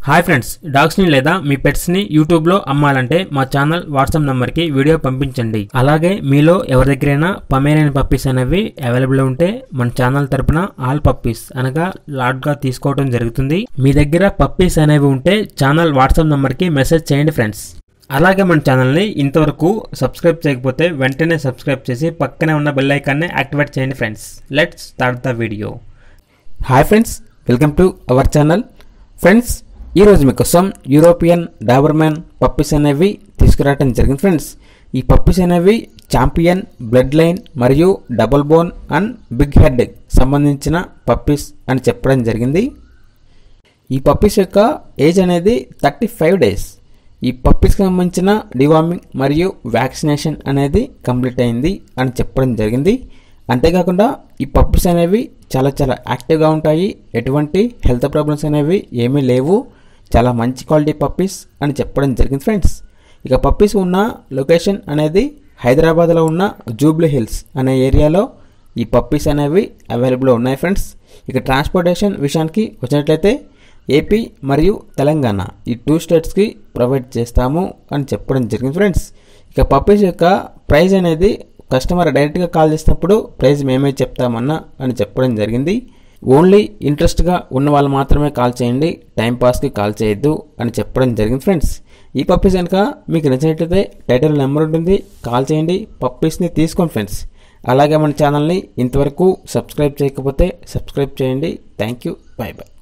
hi friends డాగ్స్ని లేదా మీ పెట్స్ని యూట్యూబ్లో అమ్మాలంటే మా ఛానల్ వాట్సాప్ నెంబర్కి వీడియో పంపించండి అలాగే మీలో ఎవరి దగ్గరైనా పమేరియన్ పప్పీస్ అనేవి అవైలబుల్ ఉంటే మన ఛానల్ తరపున ఆల్ పప్పీస్ అనగా లాట్గా తీసుకోవడం జరుగుతుంది మీ దగ్గర పప్పీస్ అనేవి ఉంటే ఛానల్ వాట్సాప్ నెంబర్కి మెసేజ్ చేయండి ఫ్రెండ్స్ అలాగే మన ఛానల్ని ఇంతవరకు సబ్స్క్రైబ్ చేయకపోతే వెంటనే సబ్స్క్రైబ్ చేసి పక్కనే ఉన్న బెల్ ఐకాన్ని యాక్టివేట్ చేయండి friends let's start the video hi friends welcome to our channel friends ఈరోజు మీకోసం యూరోపియన్ డాబర్మ్యాన్ పప్పీస్ అనేవి తీసుకురావడం జరిగింది ఫ్రెండ్స్ ఈ పప్పీస్ అనేవి ఛాంపియన్ బ్లడ్ లైన్ మరియు double bone and big head సంబంధించిన పప్పీస్ అని చెప్పడం జరిగింది ఈ పప్పీస్ యొక్క ఏజ్ అనేది థర్టీ ఫైవ్ డేస్ ఈ పప్పీస్కి సంబంధించిన డివార్మింగ్ మరియు వ్యాక్సినేషన్ అనేది కంప్లీట్ అయింది అని చెప్పడం జరిగింది అంతేకాకుండా ఈ పప్పీస్ అనేవి చాలా చాలా యాక్టివ్గా ఉంటాయి ఎటువంటి హెల్త్ ప్రాబ్లమ్స్ అనేవి ఏమీ లేవు చాలా మంచి క్వాలిటీ పప్పీస్ అని చెప్పడం జరిగింది ఫ్రెండ్స్ ఇక పప్పీస్ ఉన్న లొకేషన్ అనేది హైదరాబాద్లో ఉన్న జూబ్లీ హిల్స్ అనే ఏరియాలో ఈ పప్పీస్ అనేవి అవైలబుల్ ఉన్నాయి ఫ్రెండ్స్ ఇక ట్రాన్స్పోర్టేషన్ విషయానికి వచ్చినట్లయితే ఏపీ మరియు తెలంగాణ ఈ టూ స్టేట్స్కి ప్రొవైడ్ చేస్తాము అని చెప్పడం జరిగింది ఫ్రెండ్స్ ఇక పప్పీస్ యొక్క ప్రైస్ అనేది కస్టమర్ డైరెక్ట్గా కాల్ చేసినప్పుడు ప్రైస్ మేమే చెప్తామన్నా అని చెప్పడం జరిగింది ఓన్లీ ఇంట్రెస్ట్గా ఉన్న వాళ్ళు మాత్రమే కాల్ చేయండి టైం పాస్కి కాల్ చేయొద్దు అని చెప్పడం జరిగింది ఫ్రెండ్స్ ఈ పప్పీస్ కనుక మీకు నచ్చినట్లయితే టైటిల్ నెంబర్ ఉంటుంది కాల్ చేయండి పప్పీస్ని తీసుకోండి ఫ్రెండ్స్ అలాగే మన ఛానల్ని ఇంతవరకు సబ్స్క్రైబ్ చేయకపోతే సబ్స్క్రైబ్ చేయండి థ్యాంక్ యూ బాయ్ బాయ్